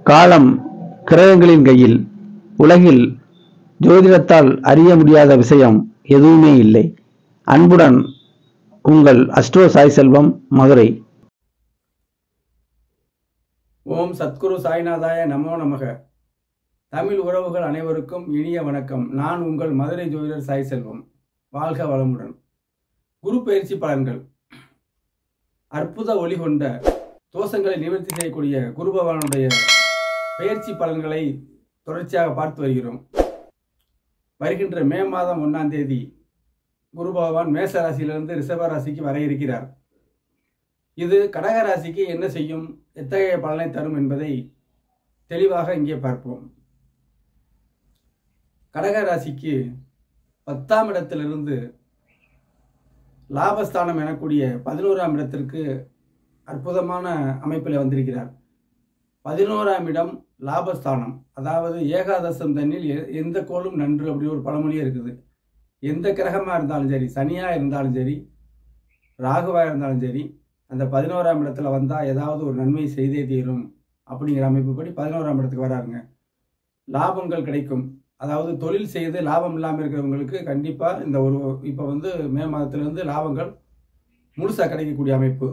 காலம் கிரகங்களின் கையில் உலகில் ஜோதிடத்தால் அறிய முடியாத விஷயம் எதுவுமே இல்லை அன்புடன் உங்கள் அஸ்ட்ரோ சாய் செல்வம் மதுரை ஓம் சத்குரு சாய்நாதாய நமோ நமக தமிழ் உறவுகள் அனைவருக்கும் இனிய வணக்கம் நான் உங்கள் மதுரை ஜோதிடர் சாய் செல்வம் வாழ்க வளமுடன் குரு பயிற்சி பலன்கள் அற்புத ஒளி கொண்ட தோஷங்களை நிவர்த்தி செய்யக்கூடிய குரு பகவானுடைய பயிற்சி பலன்களை தொடர்ச்சியாக பார்த்து வருகிறோம் வருகின்ற மே மாதம் ஒன்றாம் தேதி குரு பகவான் மேச ராசியிலிருந்து ரிஷப ராசிக்கு வர இருக்கிறார் இது கடக ராசிக்கு என்ன செய்யும் எத்தகைய பலனை தரும் என்பதை தெளிவாக இங்கே பார்ப்போம் கடக ராசிக்கு பத்தாம் இடத்திலிருந்து லாபஸ்தானம் எனக்கூடிய பதினோராம் இடத்திற்கு அற்புதமான அமைப்பில் வந்திருக்கிறார் பதினோராம் இடம் லாபஸ்தானம் அதாவது ஏகாதசம் தண்ணில் எ- எந்த கோளும் நன்று அப்படி ஒரு பழமொழியே இருக்குது எந்த கிரகமாக இருந்தாலும் சரி சனியாக இருந்தாலும் சரி ராகுவாக இருந்தாலும் சரி அந்த பதினோராம் இடத்துல வந்தால் ஏதாவது ஒரு நன்மை செய்தே தீரும் அப்படிங்கிற அமைப்புப்படி பதினோராம் இடத்துக்கு வராருங்க லாபங்கள் கிடைக்கும் அதாவது தொழில் செய்து லாபம் இல்லாமல் இருக்கிறவங்களுக்கு கண்டிப்பாக இந்த ஒரு இப்போ வந்து மே மாதத்துலேருந்து லாபங்கள் முழுசாக கிடைக்கக்கூடிய அமைப்பு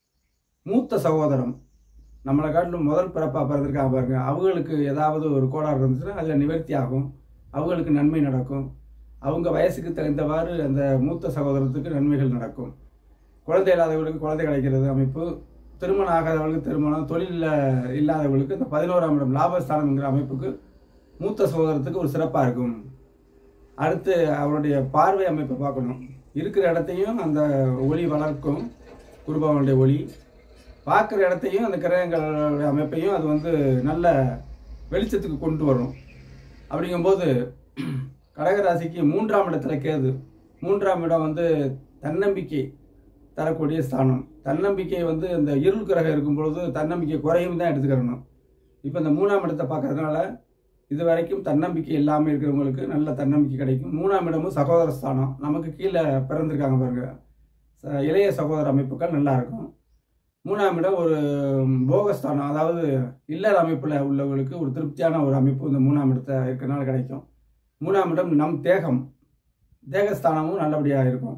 மூத்த சகோதரம் நம்மளை காட்டிலும் முதல் பிறப்பாக பிறந்திருக்காங்க பாருங்க அவங்களுக்கு ஏதாவது ஒரு கோளாறு இருந்துச்சுன்னா அதில் நிவர்த்தி ஆகும் அவங்களுக்கு நன்மை நடக்கும் அவங்க வயசுக்கு தகுந்தவாறு அந்த மூத்த சகோதரத்துக்கு நன்மைகள் நடக்கும் குழந்தை இல்லாதவர்களுக்கு குழந்தை கிடைக்கிறது அமைப்பு திருமணம் ஆகாதவர்களுக்கு திருமணம் தொழிலில் இல்லாதவர்களுக்கு இந்த பதினோராம் இடம் லாபஸ்தானம்ங்கிற அமைப்புக்கு மூத்த சகோதரத்துக்கு ஒரு சிறப்பாக இருக்கும் அடுத்து அவருடைய பார்வை அமைப்பை பார்க்கணும் இருக்கிற இடத்தையும் அந்த ஒளி வளர்க்கும் குருபவனுடைய ஒளி பார்க்குற இடத்தையும் அந்த கிரகங்களுடைய அமைப்பையும் அது வந்து நல்ல வெளிச்சத்துக்கு கொண்டு வரும் அப்படிங்கும்போது கடகராசிக்கு மூன்றாம் இடத்துல கேது மூன்றாம் இடம் வந்து தன்னம்பிக்கை தரக்கூடிய ஸ்தானம் தன்னம்பிக்கை வந்து இந்த இருள் கிரகம் இருக்கும் பொழுது தன்னம்பிக்கை குறையும் தான் எடுத்துக்கிறணும் இப்போ இந்த மூணாம் இடத்தை பார்க்கறதுனால இது வரைக்கும் தன்னம்பிக்கை இல்லாமல் இருக்கிறவங்களுக்கு நல்ல தன்னம்பிக்கை கிடைக்கும் மூணாம் இடமும் சகோதர ஸ்தானம் நமக்கு கீழே பிறந்திருக்காங்க பாருங்க ச- இளைய சகோதர அமைப்புகள் நல்லா இருக்கும் மூணாம் இடம் ஒரு போகஸ்தானம் அதாவது இல்லற அமைப்பில் உள்ளவங்களுக்கு ஒரு திருப்தியான ஒரு அமைப்பு இந்த மூணாம் இடத்த இருக்கிறனால கிடைக்கும் மூணாம் இடம் நம் தேகம் தேகஸ்தானமும் நல்லபடியாக இருக்கும்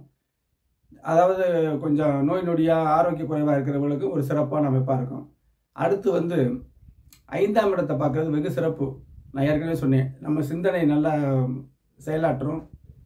அதாவது கொஞ்சம் நோய் நொடியாக ஆரோக்கிய குறைவாக இருக்கிறவங்களுக்கு ஒரு சிறப்பான அமைப்பாக இருக்கும் அடுத்து வந்து ஐந்தாம் இடத்தை பார்க்குறது வெகு சிறப்பு நான் ஏற்கனவே சொன்னேன் நம்ம சிந்தனை நல்லா செயலாற்றும்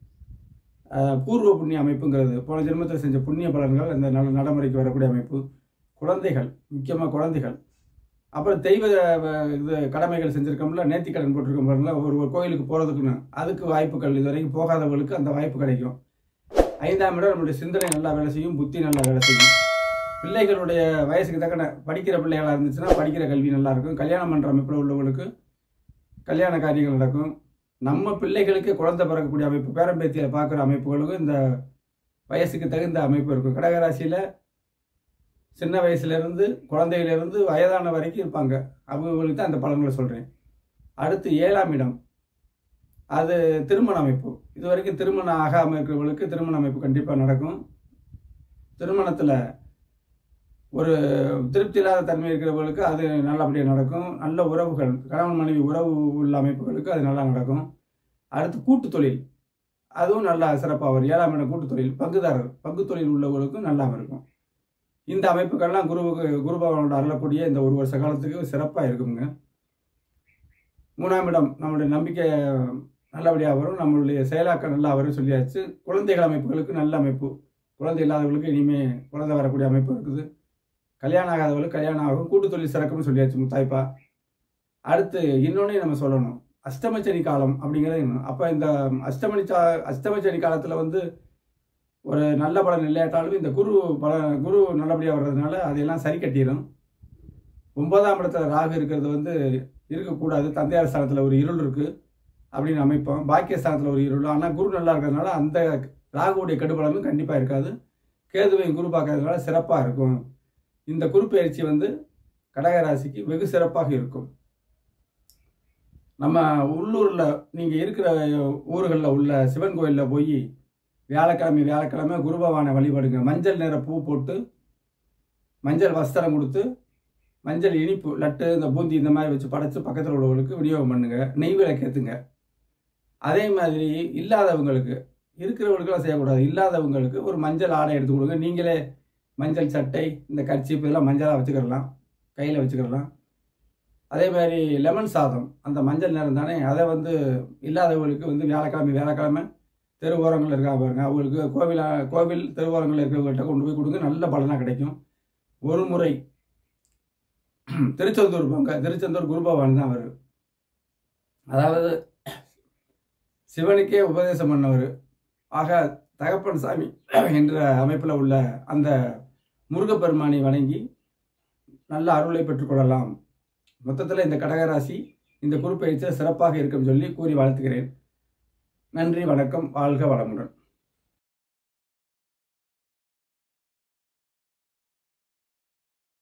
அஹ், பூர்வ புண்ணிய அமைப்புங்கிறது போன ஜென்மத்தில் செஞ்ச புண்ணிய பலன்கள் அந்த நட நடைமுறைக்கு வரக்கூடிய அமைப்பு குழந்தைகள் முக்கியமாக குழந்தைகள் அப்புறம் தெய்வ அஹ், இது கடமைகள் செஞ்சுருக்கோம்ல நேர்த்தி கடன் போட்டிருக்கோம் பாருங்களா ஒரு ஒரு கோயிலுக்கு போகிறதுக்குன்னு அதுக்கு வாய்ப்புகள் இது வரைக்கும் போகாதவங்களுக்கு அந்த வாய்ப்பு கிடைக்கும் ஐந்தாம் இடம் நம்மளுடைய சிந்தனை நல்லா வேலை செய்யும் புத்தி நல்லா வேலை செய்யும் பிள்ளைகளுடைய வயசுக்கு தக்கன படிக்கிற பிள்ளைகளாக இருந்துச்சுன்னா படிக்கிற கல்வி நல்லா இருக்கும் கல்யாணம் பண்ணுற அமைப்பில் உள்ளவங்களுக்கு கல்யாண காரியங்கள் நடக்கும் நம்ம பிள்ளைகளுக்கு குழந்தை பிறக்கக்கூடிய அமைப்பு பேரம்பேத்தியில் பார்க்குற அமைப்புகளுக்கும் இந்த வயசுக்கு தகுந்த அமைப்பு இருக்கும் கடகராசியில் சின்ன வயசுலேருந்து குழந்தையிலேருந்து வயதான வரைக்கும் இருப்பாங்க அவங்களுக்கு தான் அந்த பலன்களை சொல்கிறேன் அடுத்து ஏழாம் இடம் அது திருமண அமைப்பு இது வரைக்கும் திருமணம் ஆகாமல் இருக்கிறவங்களுக்கு திருமண அமைப்பு கண்டிப்பாக நடக்கும் திருமணத்தில் ஒரு திருப்தி இல்லாத தன்மை இருக்கிறவங்களுக்கு அது நல்லபடியாக நடக்கும் நல்ல உறவுகள் கணவன் மனைவி உறவு உள்ள அமைப்புகளுக்கு அது நல்லா நடக்கும் அடுத்து கூட்டு தொழில் அதுவும் நல்லா சிறப்பாக வரும் ஏழாம் இடம் கூட்டு தொழில் பங்குதாரர் பங்கு தொழில் உள்ளவங்களுக்கும் நல்லா இருக்கும் இந்த அமைப்புகள்லாம் குருவுக்கு குரு பகவானோட அருளக்கூடிய இந்த ஒரு வருஷ காலத்துக்கு சிறப்பாக இருக்குங்க மூணாம் இடம் நம்மளுடைய நம்பிக்கை நல்லபடியாக வரும் நம்மளுடைய செயலாக்கம் நல்லா வரும் சொல்லியாச்சு குழந்தைகள் அமைப்புகளுக்கு நல்ல அமைப்பு குழந்தை இல்லாதவர்களுக்கு இனிமே குழந்தை வரக்கூடிய அமைப்பு இருக்குது கல்யாணம் ஆகாதவர்களுக்கு கல்யாணம் ஆகும் கூட்டு தொழில் சிறக்கும்னு சொல்லியாச்சு முத்தாய்ப்பா அடுத்து இன்னொன்னே நம்ம சொல்லணும் அஷ்டமச்சனி காலம் அப்படிங்கிறது இன்னும் அப்போ இந்த அஷ்டமணி சா அஷ்டமச்சனி காலத்தில் வந்து ஒரு நல்ல பலன் இல்லையாட்டாலும் இந்த குரு பல குரு நல்லபடியாக வர்றதுனால அதையெல்லாம் சரி கட்டிடும் ஒன்பதாம் இடத்துல ராகு இருக்கிறது வந்து இருக்கக்கூடாது தந்தையார் ஸ்தானத்தில் ஒரு இருள் இருக்குது அப்படின்னு அமைப்போம் பாக்கியஸ்தானத்தில் ஒரு இருள் ஆனால் குரு நல்லா இருக்கிறதுனால அந்த ராகுவுடைய கெடுபலனும் கண்டிப்பாக இருக்காது கேதுவையும் குரு பார்க்கறதுனால சிறப்பாக இருக்கும் இந்த குரு பயிற்சி வந்து கடகராசிக்கு வெகு சிறப்பாக இருக்கும் நம்ம உள்ளூரில் நீங்கள் இருக்கிற ஊர்களில் உள்ள சிவன் கோயிலில் போய் வியாழக்கிழமை வியாழக்கிழமை குரு பகவானை வழிபடுங்க மஞ்சள் நிற பூ போட்டு மஞ்சள் வஸ்திரம் கொடுத்து மஞ்சள் இனிப்பு லட்டு இந்த பூந்தி இந்த மாதிரி வச்சு படைச்சு பக்கத்தில் உள்ளவங்களுக்கு விநியோகம் பண்ணுங்க நெய் விளக்கேற்றுங்க அதே மாதிரி இல்லாதவங்களுக்கு இருக்கிறவங்களுக்கெல்லாம் செய்யக்கூடாது இல்லாதவங்களுக்கு ஒரு மஞ்சள் ஆடை எடுத்து கொடுங்க நீங்களே மஞ்சள் சட்டை இந்த கர்ச்சீப் இதெல்லாம் மஞ்சளாக வச்சுக்கிடலாம் கையில் வச்சுக்கிடலாம் அதே மாதிரி லெமன் சாதம் அந்த மஞ்சள் நிறம் தானே அதை வந்து இல்லாதவங்களுக்கு வந்து வியாழக்கிழமை வியாழக்கிழமை தெரு ஓரங்கள் இருக்கா பாருங்க அவங்களுக்கு கோவில் கோவில் தெருவோரங்களில் இருக்கிறவங்கள்ட்ட கொண்டு போய் கொடுங்க நல்ல பலனாக கிடைக்கும் ஒரு முறை திருச்செந்தூர் போங்க திருச்செந்தூர் குருபவான் தான் அவர் அதாவது சிவனுக்கே உபதேசம் பண்ணவர் ஆக தகப்பன் சாமி என்ற அமைப்பில் உள்ள அந்த முருகப்பெருமானை வணங்கி நல்ல அருளை பெற்றுக்கொள்ளலாம் மொத்தத்தில் இந்த கடகராசி இந்த குறுப்பெயர்ச்சியில் சிறப்பாக இருக்கும் சொல்லி கூறி வாழ்த்துகிறேன் நன்றி வணக்கம் வாழ்க வளமுடன்